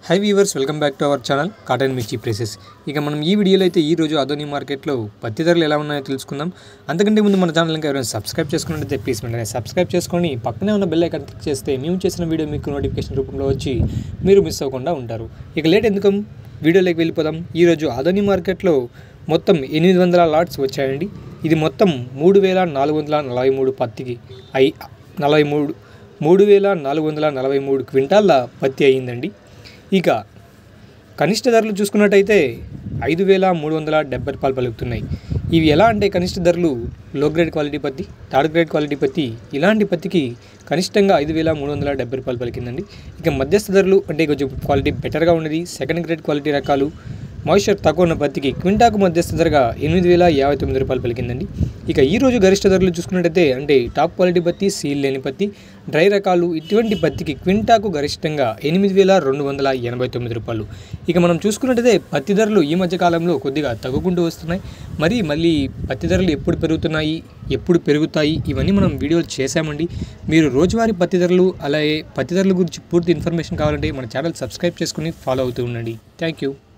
high viewers welcome back to our channel cotton mirchi prices ఇక మనం ఈ వీడియోలో అయితే ఈ రోజు అదోని మార్కెట్లో పత్తి ధరలు ఎలా ఉన్నాయో తెలుసుకుందాం అంతకంటే ముందు మన ఛానల్ ఇంకా ఎవరైనా సబ్స్క్రైబ్ చేసుకున్నట్లయితే ప్లీజ్ వెంటనే సబ్స్క్రైబ్ చేసుకొని పక్కనే ఉన్న బెల్ ఐకాన్ క్లిక్ చేస్తే మేము చేసిన వీడియో మీకు నోటిఫికేషన్ రూపంలో వచ్చి మీరు మిస్ అవ్వకుండా ఉంటారు ఇక లేట్ ఎందుకు వీడియోలోకి వెళ్ళిపోదాం ఈరోజు అదోని మార్కెట్లో మొత్తం ఎనిమిది వందల లాట్స్ వచ్చాయండి ఇది మొత్తం మూడు వేల నాలుగు వందల నలభై మూడు పత్తికి అయి నలభై మూడు మూడు వేల నాలుగు వందల నలభై మూడు క్వింటాల్ల పత్తి అయ్యిందండి ఇక కనిష్ట ధరలు చూసుకున్నట్టయితే ఐదు వేల మూడు వందల డెబ్బై రూపాయలు పలుకుతున్నాయి ఇవి ఎలా అంటే కనిష్ట ధరలు లో గ్రేడ్ క్వాలిటీ పత్తి థర్డ్ గ్రేడ్ క్వాలిటీ పత్తి ఇలాంటి పత్తికి కనిష్టంగా ఐదు వేల మూడు వందల డెబ్బై రూపాయలు పలికిందండి ఇక మధ్యస్థ ధరలు అంటే కొంచెం క్వాలిటీ బెటర్గా ఉన్నది సెకండ్ గ్రేడ్ క్వాలిటీ రకాలు మాయిశ్చర్ తక్కువ ఉన్న పత్తికి క్వింటాకు మధ్యస్థ ధరగా ఎనిమిది వేల యాభై తొమ్మిది రూపాయలు పలికిందండి ఇక ఈ రోజు గరిష్ట ధరలు చూసుకున్నట్టయితే అంటే టాప్ క్వాలిటీ పత్తి సీల్ లేని పత్తి డ్రై రకాలు ఇటువంటి పత్తికి క్వింటాకు గరిష్టంగా ఎనిమిది వేల రెండు వందల ఎనభై తొమ్మిది రూపాయలు ఇక మనం చూసుకున్నట్టయితే పత్తి ధరలు ఈ మధ్య కాలంలో కొద్దిగా తగ్గుకుంటూ వస్తున్నాయి మరి మళ్ళీ పత్తి ధరలు ఎప్పుడు పెరుగుతున్నాయి ఎప్పుడు పెరుగుతాయి ఇవన్నీ మనం వీడియోలు చేశామండి మీరు రోజువారీ పత్తి ధరలు అలాగే పత్తి ధరల గురించి పూర్తి ఇన్ఫర్మేషన్ కావాలంటే మన ఛానల్ సబ్స్క్రైబ్ చేసుకుని ఫాలో అవుతూ ఉండండి థ్యాంక్ యూ